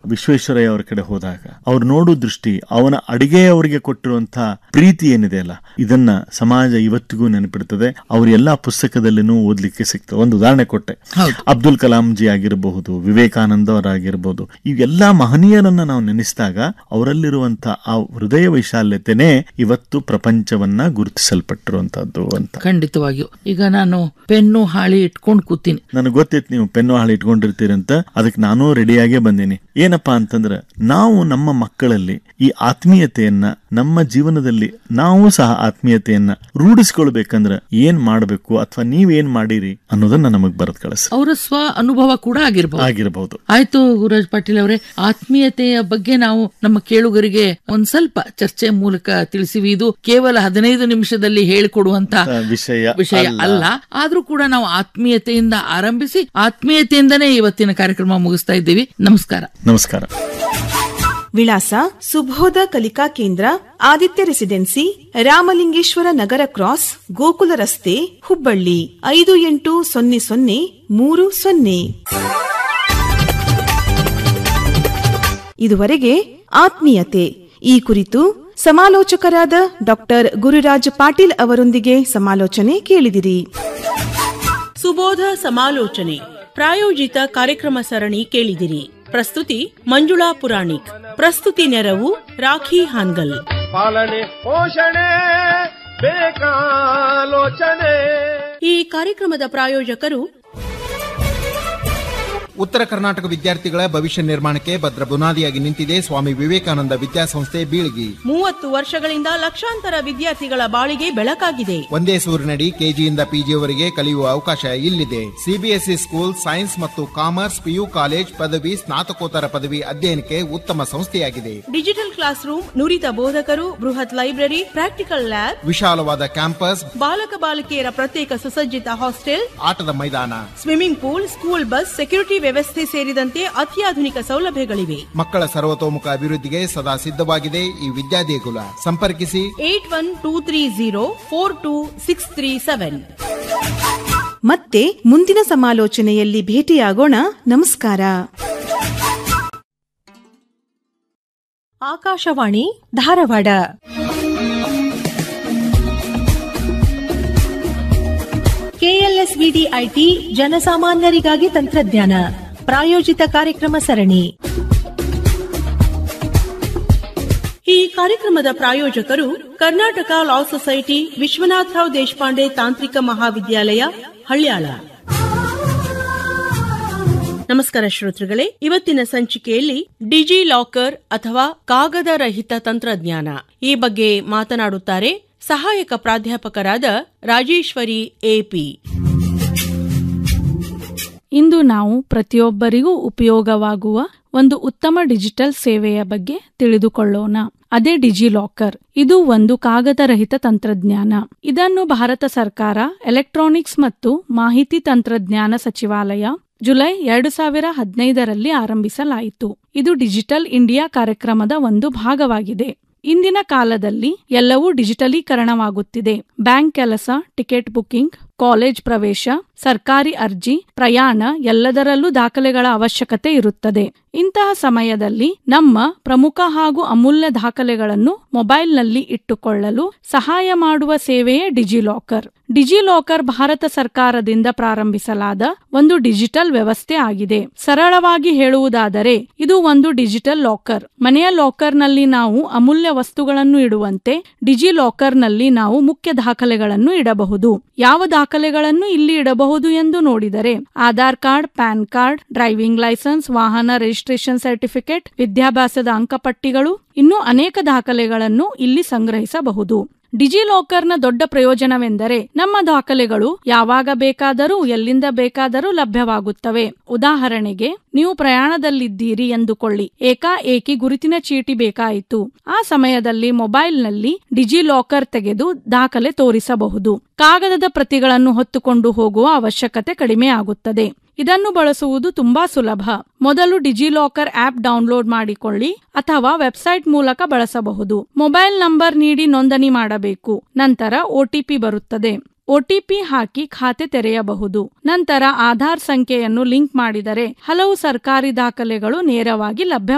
ವಿಶ್ವೇಶ್ವರಯ್ಯ ಅವರ ಕಡೆ ಹೋದಾಗ ಅವ್ರು ನೋಡೋ ದೃಷ್ಟಿ ಅವನ ಅಡಿಗೆ ಅವರಿಗೆ ಕೊಟ್ಟಿರುವಂತಹ ಪ್ರೀತಿ ಏನಿದೆ ಅಲ್ಲ ಇದನ್ನ ಸಮಾಜ ಇವತ್ತಿಗೂ ನೆನಪಿಡ್ತದೆ ಅವ್ರ ಎಲ್ಲಾ ಪುಸ್ತಕದಲ್ಲಿನೂ ಓದ್ಲಿಕ್ಕೆ ಸಿಗ್ತದೆ ಒಂದು ಉದಾಹರಣೆ ಕೊಟ್ಟೆ ಅಬ್ದುಲ್ ಕಲಾಂ ಜಿ ಆಗಿರಬಹುದು ವಿವೇಕಾನಂದ ಅವರಾಗಿರಬಹುದು ಇವೆಲ್ಲಾ ಮಹನೀಯರನ್ನ ನಾವು ನೆನೆಸಿದಾಗ ಅವರಲ್ಲಿರುವಂತಹ ಆ ಹೃದಯ ವೈಶಾಲ್ಯತೆನೇ ಇವತ್ತು ಪ್ರಪಂಚವನ್ನ ಗುರುತಿಸಲ್ಪಟ್ಟಿರುವಂತಹದ್ದು ಅಂತ ಖಂಡಿತವಾಗಿಯೂ ಈಗ ನಾನು ಪೆನ್ನು ಹಾಳಿ ಇಟ್ಕೊಂಡು ಕೂತೀನಿ ನನಗೆ ಗೊತ್ತಿತ್ತು ನೀವು ಪೆನ್ನು ಹಾಳು ಇಟ್ಕೊಂಡಿರ್ತೀರಿ ಅಂತ ಅದಕ್ಕೆ ನಾನು ರೆಡಿಯಾಗೇ ಬಂದೀನಿ ಏನಪ್ಪಾ ಅಂತಂದ್ರೆ ನಾವು ನಮ್ಮ ಮಕ್ಕಳಲ್ಲಿ ಈ ಆತ್ಮೀಯತೆಯನ್ನ ನಮ್ಮ ಜೀವನದಲ್ಲಿ ನಾವು ಸಹ ಆತ್ಮೀಯತೆಯನ್ನ ರೂಢಿಸ್ಕೊಳ್ಬೇಕಂದ್ರೆ ಏನ್ ಮಾಡಬೇಕು ಅಥವಾ ನೀವೇನ್ ಮಾಡಿರಿ ಅನ್ನೋದನ್ನ ನಮಗ್ ಬರದ್ ಕಳಿಸ್ ಅವರ ಸ್ವ ಅನುಭವ ಕೂಡ ಆಗಿರ್ಬಹುದು ಆಗಿರಬಹುದು ಆಯ್ತು ಗುರುರಾಜ್ ಪಾಟೀಲ್ ಅವರೇ ಆತ್ಮೀಯತೆಯ ಬಗ್ಗೆ ನಾವು ನಮ್ಮ ಕೇಳುಗರಿಗೆ ಒಂದ್ ಸ್ವಲ್ಪ ಚರ್ಚೆ ಮೂಲಕ ತಿಳಿಸಿವಿ ಇದು ಕೇವಲ ಹದಿನೈದು ನಿಮಿಷದಲ್ಲಿ ಹೇಳಿಕೊಡುವಂತ ವಿಷಯ ವಿಷಯ ಅಲ್ಲ ಆದ್ರೂ ಕೂಡ ನಾವು ಆತ್ಮೀಯತೆಯಿಂದ ಆರಂಭಿಸಿ ಆತ್ಮೀಯತೆಯಿಂದನೇ ಇವತ್ತಿನ ಕಾರ್ಯಕ್ರಮ ಮುಗಿಸ್ತಾ ಇದ್ದೀವಿ ನಮಸ್ಕಾರ ನಮಸ್ಕಾರ ವಿಳಾಸ ಸುಬೋಧ ಕಲಿಕಾ ಕೇಂದ್ರ ಆದಿತ್ಯ ರೆಸಿಡೆನ್ಸಿ ರಾಮಲಿಂಗೇಶ್ವರ ನಗರ ಕ್ರಾಸ್ ಗೋಕುಲ ರಸ್ತೆ ಹುಬ್ಬಳ್ಳಿ ಐದು ಎಂಟು ಸೊನ್ನೆ ಸೊನ್ನೆ ಮೂರು ಸೊನ್ನೆ ಇದುವರೆಗೆ ಆತ್ಮೀಯತೆ ಈ ಕುರಿತು ಸಮಾಲೋಚಕರಾದ ಡಾಕ್ಟರ್ ಗುರುರಾಜ್ ಪಾಟೀಲ್ ಅವರೊಂದಿಗೆ ಸಮಾಲೋಚನೆ ಕೇಳಿದಿರಿ ಸುಬೋಧ ಸಮಾಲೋಚನೆ ಪ್ರಾಯೋಜಿತ ಕಾರ್ಯಕ್ರಮ ಸರಣಿ ಕೇಳಿದಿರಿ ಪ್ರಸ್ತುತಿ ಮಂಜುಳಾ ಪುರಾಣಿಕ್ ಪ್ರಸ್ತುತಿ ನೆರವು ರಾಖಿ ಹಾನ್ಗಲ್ ಪಾಲನೆ ಪೋಷಣೆ ಬೇಕಾಲೋಚನೆ ಈ ಕಾರ್ಯಕ್ರಮದ ಪ್ರಾಯೋಜಕರು ಉತ್ತರ ಕರ್ನಾಟಕ ವಿದ್ಯಾರ್ಥಿಗಳ ಭವಿಷ್ಯ ನಿರ್ಮಾಣಕ್ಕೆ ಭದ್ರ ಬುನಾದಿಯಾಗಿ ನಿಂತಿದೆ ಸ್ವಾಮಿ ವಿವೇಕಾನಂದ ವಿದ್ಯಾಸಂಸ್ಥೆ ಬೀಳ್ಗಿ ಮೂವತ್ತು ವರ್ಷಗಳಿಂದ ಲಕ್ಷಾಂತರ ವಿದ್ಯಾರ್ಥಿಗಳ ಬಾಳಿಗೆ ಬೆಳಕಾಗಿದೆ ಒಂದೇ ಸೂರಿನಡಿ ಕೆಜಿಯಿಂದ ಪಿಜಿಯವರೆಗೆ ಕಲಿಯುವ ಅವಕಾಶ ಇಲ್ಲಿದೆ ಸಿಬಿಎಸ್ಇ ಸ್ಕೂಲ್ ಸೈನ್ಸ್ ಮತ್ತು ಕಾಮರ್ಸ್ ಪಿಯು ಕಾಲೇಜ್ ಪದವಿ ಸ್ನಾತಕೋತ್ತರ ಪದವಿ ಅಧ್ಯಯನಕ್ಕೆ ಉತ್ತಮ ಸಂಸ್ಥೆಯಾಗಿದೆ ಡಿಜಿಟಲ್ ಕ್ಲಾಸ್ ರೂಮ್ ನುರಿತ ಬೋಧಕರು ಬೃಹತ್ ಲೈಬ್ರರಿ ಪ್ರಾಕ್ಟಿಕಲ್ ಲ್ಯಾಬ್ ವಿಶಾಲವಾದ ಕ್ಯಾಂಪಸ್ ಬಾಲಕ ಬಾಲಕಿಯರ ಪ್ರತ್ಯೇಕ ಸುಸಜ್ಜಿತ ಹಾಸ್ಟೆಲ್ ಆಟದ ಮೈದಾನ swimming pool school bus security ವ್ಯವಸ್ಥೆ ಸೇರಿದಂತೆ ಅತ್ಯಾಧುನಿಕ ಸೌಲಭ್ಯಗಳಿವೆ ಮಕ್ಕಳ ಸರ್ವತೋಮುಖ ಅಭಿವೃದ್ಧಿಗೆ ಸದಾ ಸಿದ್ಧವಾಗಿದೆ ಈ ವಿದ್ಯಾದೇಗುಲ ಸಂಪರ್ಕಿಸಿ eight one two three zero four two six three seven ಮತ್ತೆ ಮುಂದಿನ ಸಮಾಲೋಚನೆಯಲ್ಲಿ ಭೇಟಿಯಾಗೋಣ ನಮಸ್ಕಾರ ಆಕಾಶವಾಣಿ ಧಾರವಾಡ ಕೆಎಲ್ಎಸ್ವಿಡಿ ಐಟಿ ಜನಸಾಮಾನ್ಯರಿಗಾಗಿ ತಂತ್ರಜ್ಞಾನ ಪ್ರಾಯೋಜಿತ ಕಾರ್ಯಕ್ರಮ ಸರಣಿ ಈ ಕಾರ್ಯಕ್ರಮದ ಪ್ರಾಯೋಜಕರು ಕರ್ನಾಟಕ ಲಾ ಸೊಸೈಟಿ ವಿಶ್ವನಾಥರಾವ್ ದೇಶಪಾಂಡೆ ತಾಂತ್ರಿಕ ಮಹಾವಿದ್ಯಾಲಯ ಹಳ್ಯಾಳ ನಮಸ್ಕಾರ ಶ್ರೋತೃಗಳೇ ಇವತ್ತಿನ ಸಂಚಿಕೆಯಲ್ಲಿ ಡಿಜಿ ಲಾಕರ್ ಅಥವಾ ಕಾಗದ ರಹಿತ ತಂತ್ರಜ್ಞಾನ ಈ ಬಗ್ಗೆ ಮಾತನಾಡುತ್ತಾರೆ ಸಹಾಯಕ ಪ್ರಾಧ್ಯಾಪಕರಾದ ರಾಜೇಶ್ವರಿ ಎಪಿ ಇಂದು ನಾವು ಪ್ರತಿಯೊಬ್ಬರಿಗೂ ಉಪಯೋಗವಾಗುವ ಒಂದು ಉತ್ತಮ ಡಿಜಿಟಲ್ ಸೇವೆಯ ಬಗ್ಗೆ ತಿಳಿದುಕೊಳ್ಳೋಣ ಅದೇ ಡಿಜಿಲಾಕರ್ ಇದು ಒಂದು ಕಾಗದರಹಿತ ತಂತ್ರಜ್ಞಾನ ಇದನ್ನು ಭಾರತ ಸರ್ಕಾರ ಎಲೆಕ್ಟ್ರಾನಿಕ್ಸ್ ಮತ್ತು ಮಾಹಿತಿ ತಂತ್ರಜ್ಞಾನ ಸಚಿವಾಲಯ ಜುಲೈ ಎರಡು ಸಾವಿರ ಹದಿನೈದರಲ್ಲಿ ಆರಂಭಿಸಲಾಯಿತು ಇದು ಡಿಜಿಟಲ್ ಇಂಡಿಯಾ ಕಾರ್ಯಕ್ರಮದ ಒಂದು ಭಾಗವಾಗಿದೆ ಇಂದಿನ ಕಾಲದಲ್ಲಿ ಎಲ್ಲವೂ ಡಿಜಿಟಲೀಕರಣವಾಗುತ್ತಿದೆ ಬ್ಯಾಂಕ್ ಕೆಲಸ ಟಿಕೆಟ್ ಬುಕಿಂಗ್ ಕಾಲೇಜ್ ಪ್ರವೇಶ ಸರ್ಕಾರಿ ಅರ್ಜಿ ಪ್ರಯಾಣ ಎಲ್ಲದರಲ್ಲೂ ದಾಖಲೆಗಳ ಅವಶ್ಯಕತೆ ಇರುತ್ತದೆ ಇಂತಹ ಸಮಯದಲ್ಲಿ ನಮ್ಮ ಪ್ರಮುಖ ಹಾಗೂ ಅಮೂಲ್ಯ ದಾಖಲೆಗಳನ್ನು ಮೊಬೈಲ್ನಲ್ಲಿ ಇಟ್ಟುಕೊಳ್ಳಲು ಸಹಾಯ ಮಾಡುವ ಸೇವೆಯೇ ಡಿಜಿಲಾಕರ್ ಡಿಜಿಲಾಕರ್ ಭಾರತ ಸರ್ಕಾರದಿಂದ ಪ್ರಾರಂಭಿಸಲಾದ ಒಂದು ಡಿಜಿಟಲ್ ವ್ಯವಸ್ಥೆ ಆಗಿದೆ ಸರಳವಾಗಿ ಹೇಳುವುದಾದರೆ ಇದು ಒಂದು ಡಿಜಿಟಲ್ ಲಾಕರ್ ಮನೆಯ ಲಾಕರ್ನಲ್ಲಿ ನಾವು ಅಮೂಲ್ಯ ವಸ್ತುಗಳನ್ನು ಇಡುವಂತೆ ಡಿಜಿ ಲಾಕರ್ನಲ್ಲಿ ನಾವು ಮುಖ್ಯ ದಾಖಲೆಗಳನ್ನು ಇಡಬಹುದು ಯಾವ ದಾಖಲೆಗಳನ್ನು ಇಲ್ಲಿ ಇಡಬಹುದು ಎಂದು ನೋಡಿದರೆ Aadhaar card PAN card driving licence ವಾಹನ ರಿಜಿಸ್ಟ್ರೇಷನ್ ಸರ್ಟಿಫಿಕೇಟ್ ವಿದ್ಯಾಭ್ಯಾಸದ ಅಂಕಪಟ್ಟಿಗಳು ಇನ್ನೂ ಅನೇಕ ದಾಖಲೆಗಳನ್ನು ಇಲ್ಲಿ ಸಂಗ್ರಹಿಸಬಹುದು ಡಿಜಿಲಾಕರ್ನ ದೊಡ್ಡ ಪ್ರಯೋಜನವೆಂದರೆ ನಮ್ಮ ದಾಖಲೆಗಳು ಯಾವಾಗ ಬೇಕಾದರೂ ಎಲ್ಲಿಂದ ಬೇಕಾದರೂ ಲಭ್ಯವಾಗುತ್ತವೆ ಉದಾಹರಣೆಗೆ ನೀವು ಪ್ರಯಾಣದಲ್ಲಿದ್ದೀರಿ ಎಂದುಕೊಳ್ಳಿ ಏಕಾಏಕಿ ಗುರುತಿನ ಚೀಟಿ ಬೇಕಾಯಿತು ಆ ಸಮಯದಲ್ಲಿ ಮೊಬೈಲ್ನಲ್ಲಿ ಡಿಜಿಲಾಕರ್ ತೆಗೆದು ದಾಖಲೆ ತೋರಿಸಬಹುದು ಕಾಗದದ ಪ್ರತಿಗಳನ್ನು ಹೊತ್ತುಕೊಂಡು ಹೋಗುವ ಅವಶ್ಯಕತೆ ಕಡಿಮೆ ಆಗುತ್ತದೆ ಇದನ್ನು ಬಳಸುವುದು ತುಂಬಾ ಸುಲಭ ಮೊದಲು ಡಿಜಿಲಾಕರ್ ಆಪ್ ಡೌನ್ಲೋಡ್ ಮಾಡಿಕೊಳ್ಳಿ ಅಥವಾ ವೆಬ್ಸೈಟ್ ಮೂಲಕ ಬಳಸಬಹುದು ಮೊಬೈಲ್ ನಂಬರ್ ನೀಡಿ ನೋಂದಣಿ ಮಾಡಬೇಕು ನಂತರ ಒಟಿಪಿ ಬರುತ್ತದೆ ಒಟಿಪಿ ಹಾಕಿ ಖಾತೆ ತೆರೆಯಬಹುದು ನಂತರ ಆಧಾರ್ ಸಂಖ್ಯೆಯನ್ನು ಲಿಂಕ್ ಮಾಡಿದರೆ ಹಲವು ಸರ್ಕಾರಿ ದಾಖಲೆಗಳು ನೇರವಾಗಿ ಲಭ್ಯ